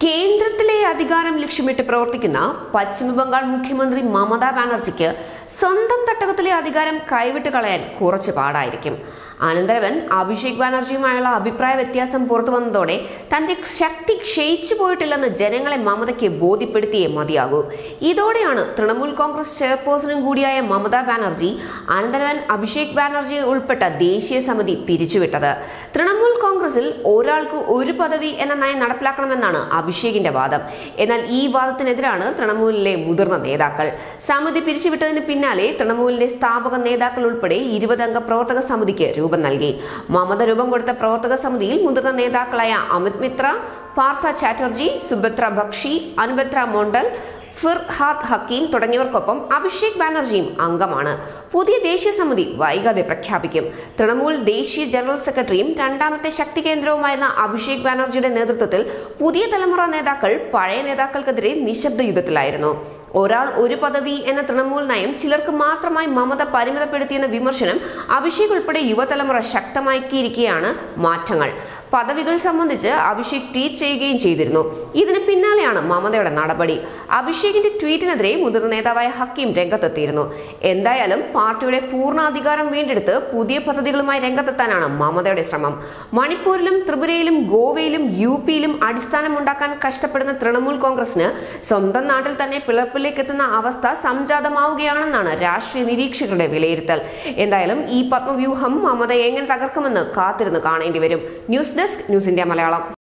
കേന്ദ്രത്തിലെ അധികാരം ലക്ഷ്യമിട്ട് പ്രവർത്തിക്കുന്ന പശ്ചിമബംഗാൾ മുഖ്യമന്ത്രി മമതാ ബാനർജിക്ക് സ്വന്തം തട്ടകത്തിലെ അധികാരം കൈവിട്ട് കളയാൻ കുറച്ച് പാടായിരിക്കും അനന്തരവൻ അഭിഷേക് ബാനർജിയുമായുള്ള അഭിപ്രായ വ്യത്യാസം പുറത്തു വന്നതോടെ തന്റെ ശക്തി ക്ഷയിച്ചു പോയിട്ടില്ലെന്ന് ജനങ്ങളെ മമതയ്ക്ക് ബോധ്യപ്പെടുത്തിയേ മതിയാകൂ ഇതോടെയാണ് തൃണമൂൽ കോൺഗ്രസ് ചെയർപേഴ്സണും കൂടിയായ മമതാ ബാനർജി അനന്തരവൻ അഭിഷേക് ബാനർജി ഉൾപ്പെട്ട ദേശീയ സമിതി പിരിച്ചുവിട്ടത് തൃണമൂൽ കോൺഗ്രസിൽ ഒരാൾക്ക് ഒരു പദവി എന്ന നയം നടപ്പിലാക്കണമെന്നാണ് അഭിഷേകിന്റെ വാദം എന്നാൽ ഈ വാദത്തിനെതിരാണ് തൃണമൂലിലെ മുതിർന്ന നേതാക്കൾ സമിതി പിരിച്ചുവിട്ടതിന് പിന്നാലെ തൃണമൂലിന്റെ സ്ഥാപക നേതാക്കൾ ഉൾപ്പെടെ ഇരുപതംഗ പ്രവർത്തക സമിതിക്ക് രൂപം നൽകി മമത രൂപം കൊടുത്ത പ്രവർത്തക സമിതിയിൽ മുതിർന്ന നേതാക്കളായ അമിത് മിത്ര പാർത്ഥ ചാറ്റർജി സുഭദ്ര ബക്ഷി അനുബത്ര മൊണ്ടൽ ഫിർഹാദ് ഹക്കീം തുടങ്ങിയവർക്കൊപ്പം അഭിഷേക് ബാനർജിയും അംഗമാണ് പുതിയ ദേശീയ സമിതി വൈകാതെ പ്രഖ്യാപിക്കും തൃണമൂൽ ദേശീയ ജനറൽ സെക്രട്ടറിയും രണ്ടാമത്തെ ശക്തി കേന്ദ്രവുമായിരുന്ന അഭിഷേക് ബാനർജിയുടെ നേതൃത്വത്തിൽ പുതിയ തലമുറ നേതാക്കൾ പഴയ നേതാക്കൾക്കെതിരെ നിശബ്ദ യുദ്ധത്തിലായിരുന്നു ഒരാൾ ഒരു പദവി എന്ന തൃണമൂൽ നയം ചിലർക്ക് മാത്രമായി മമത പരിമിതപ്പെടുത്തിയെന്ന വിമർശനം അഭിഷേക് ഉൾപ്പെടെ യുവതലമുറ ശക്തമാക്കിയിരിക്കെയാണ് മാറ്റങ്ങൾ പദവികൾ സംബന്ധിച്ച് അഭിഷേക് ട്വീറ്റ് ചെയ്യുകയും ചെയ്തിരുന്നു ഇതിന് പിന്നാലെയാണ് മമതയുടെ നടപടി അഭിഷേകിന്റെ ട്വീറ്റിനെതിരെ മുതിർന്ന നേതാവായ ഹക്കീം രംഗത്തെത്തിയിരുന്നു എന്തായാലും പാർട്ടിയുടെ പൂർണ്ണ അധികാരം വീണ്ടെടുത്ത് പുതിയ പദ്ധതികളുമായി രംഗത്തെത്താനാണ് മമതയുടെ ശ്രമം മണിപ്പൂരിലും ത്രിപുരയിലും ഗോവയിലും യു പിയിലും അടിസ്ഥാനമുണ്ടാക്കാൻ കഷ്ടപ്പെടുന്ന തൃണമൂൽ കോൺഗ്രസിന് സ്വന്തം നാട്ടിൽ തന്നെ പിളർപ്പിലേക്ക് എത്തുന്ന അവസ്ഥ സംജാതമാവുകയാണെന്നാണ് രാഷ്ട്രീയ നിരീക്ഷകരുടെ വിലയിരുത്തൽ എന്തായാലും ഈ പത്മവ്യൂഹം മമത എങ്ങനെ തകർക്കുമെന്ന് കാത്തിരുന്ന് കാണേണ്ടി വരും news desk news India Malayalam